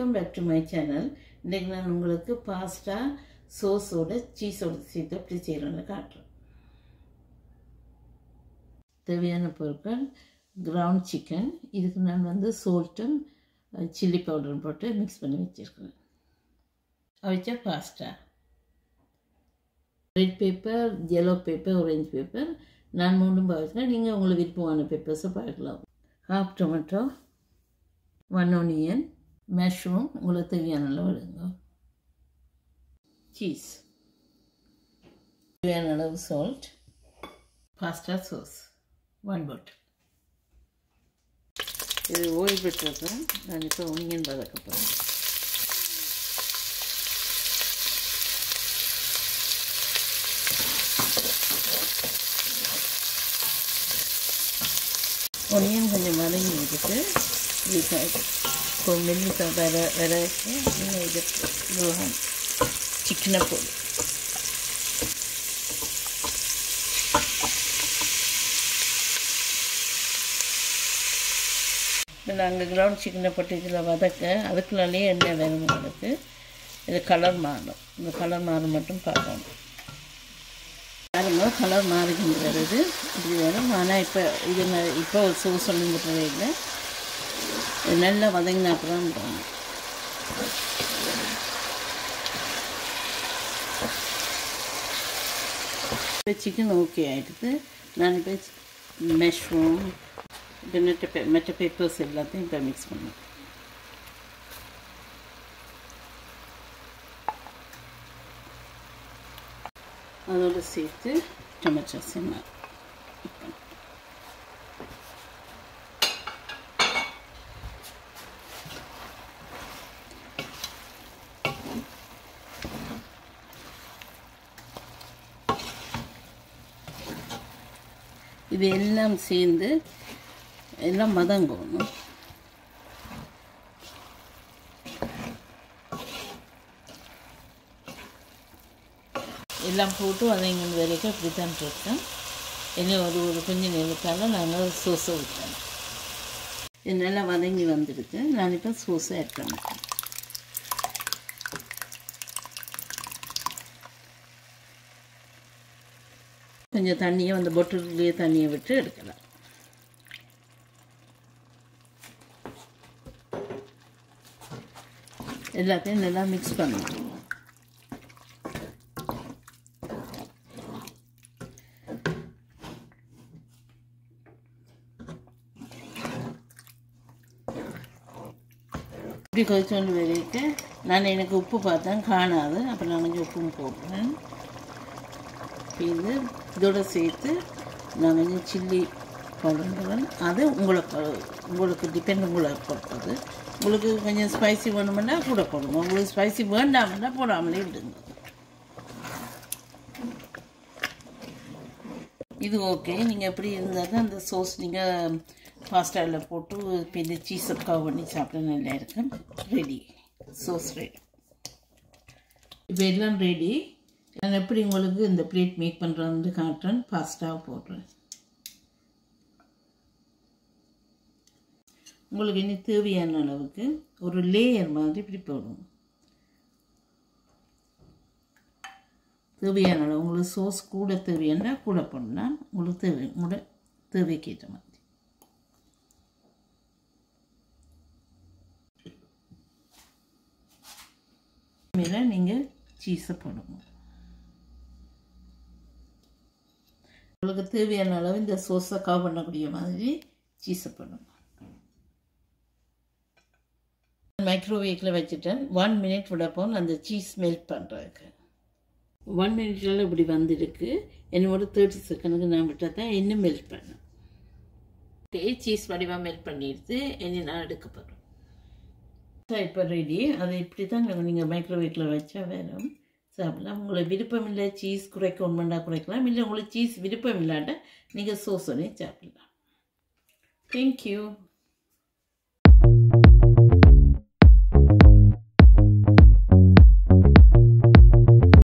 welcome back to my channel இன்றைக்கு நான் உங்களுக்கு பாஸ்டா சோஸோட சீஸோட சேர்த்து எப்படி செய்கிறோன்னு காட்டுறேன் தேவையான பொருட்கள் கிரவுண்ட் சிக்கன் இதுக்கு நான் வந்து சோல்ட்டும் சில்லி பவுடரும் போட்டு மிக்ஸ் பண்ணி வச்சுருக்கிறேன் அவிச்ச pasta red pepper yellow pepper orange pepper நான் மூணும் பாவிச்சினா நீங்கள் உங்களுக்கு விருப்பமான பேப்பர்ஸை பார்க்கலாம் half tomato one onion mushroom உங்களுக்கு தேவையான அளவு எடுங்க சீஸ் தேவையான அளவு salt pasta sauce one bottle இது ஓய்வு பெற்றிருக்கேன் நான் இப்போ ஒனியன் வதக்க போகிறேன் ஒனியன் கொஞ்சம் வதங்கி விட்டுட்டு இது மெல்லிசா வர வர நீங்கள் இது சிக்கனை போடு இப்போ நாங்கள் கிரவுண்ட் சிக்கனை போட்டு இதில் வதக்க அதுக்குள்ளாலேயே எண்ணெய் வேணும் உங்களுக்கு இது கலர் மாறும் இந்த கலர் மாறும் மட்டும் பார்க்கணும் பாருங்க கலர் மாறிக்கிட்டு வருது இப்படி வரும் ஆனால் இப்போ இது ந- இப்போ சோ சொல்லிங்கிட்டதே இல்லை இது நல்லா வதங்கினா அப்புறம் போகணும் இப்போ சிக்கன் ஓகே ஆகிடுது நான் இப்போ மஷ்ரூம் இப்போ நெட்ட பே மற்ற பேப்பர்ஸ் எல்லாத்தையும் இப்போ மிக்ஸ் பண்ணேன் அதோடு சேர்த்து டொமேட்டோ சின்ன இது எல்லாம் சேர்ந்து எல்லாம் வதங்கணும் எல்லாம் போட்டு வதங்கி வரைக்கும் அப்படி தான் இருக்கேன் இன்னும் ஒரு ஒரு கொஞ்சம் நேரத்தால் நாங்கள் சோஸை ஊற்றணும் இது நல்லா வதங்கி வந்துடுது நான் இப்போ சோஸை ஆட் பண்ணிட்டேன் கொஞ்சம் தண்ணியை அந்த பொட்டிலேயே தண்ணியை விட்டு எடுக்கலாம் எல்லாத்தையும் நல்லா மிக்ஸ் பண்ணணும் இப்படி கொதிச்சோண்டு வரைக்கும் நான் எனக்கு உப்பு பார்த்தேன் காணாது அப்புறம் நான் கொஞ்சம் உப்பும் போடுறேன் இப்போ இது இதோட சேர்த்து நான் கொஞ்சம் சில்லி பவுடர் அது உங்களை பொ- உங்களுக்கு டிபெண்ட் உங்களை பொறுத்தது உங்களுக்கு கொஞ்சம் ஸ்பைசி வேணுமென்னா கூட போடுங்க உங்களுக்கு ஸ்பைசி வேண்டாம்னா போடாமலே விடுங்க இது ஓகே நீங்கள் எப்படி இருந்தால் தான் அந்த சோஸ் நீங்கள் பாஸ்டாவில் போட்டு இப்போ இந்த சீஸை கவ் பண்ணி சாப்பிட நல்லா இருக்கும் ரெடி சோஸ் ரெடி இப்போ எல்லாம் ரெடி நான் எப்படி உங்களுக்கு இந்த பிளேட் மேக் பண்ணுறேன்னு காட்டுறேன் பாஸ்டாவை போடுறேன் உங்களுக்கு இனி தேவையான அளவுக்கு ஒரு லேயர் மாதிரி இப்படி போடணும் தேவையான அளவு உங்களுக்கு சோஸ் கூட தேவையானா கூட போடலாம் உங்களுக்கு தேவை உங்களோட தேவைக்கு ஏற்ற மாதிரி மேலே நீங்கள் சீஸை போடணும் உங்களுக்கு தேவையான அளவு இந்த சோஸை கவர் பண்ணக்கூடிய மாதிரி சீஸை போடணும் மைக்ரோவேவில் வச்சுட்டேன் ஒன் மினிட் விடப்போம் அந்த சீஸ் மெல்ட் பண்ணுறதுக்கு ஒன் மினிட்ல இப்படி வந்திருக்கு என்னோட தேர்ட்டி செகண்டுக்கு நான் விட்டால் தான் இன்னும் மெல்ட் பண்ணேன் ஓகே சீஸ் வடிவாக மெல்ட் பண்ணிடுது இனி நான் எடுக்க போகிறேன் இப்போ ரெடி அதை இப்படி தான் நீங்கள் மைக்ரோவேவில் வச்சா வேணும் சாப்பிடலாம் உங்களுக்கு விருப்பம் இல்லை சீஸ் குறைக்கணுமெண்டா குறைக்கலாம் இல்லை உங்களுக்கு சீஸ் விருப்பம் இல்லாட்ட நீங்கள் சோஸ் பண்ணி சாப்பிடலாம் தேங்க்யூ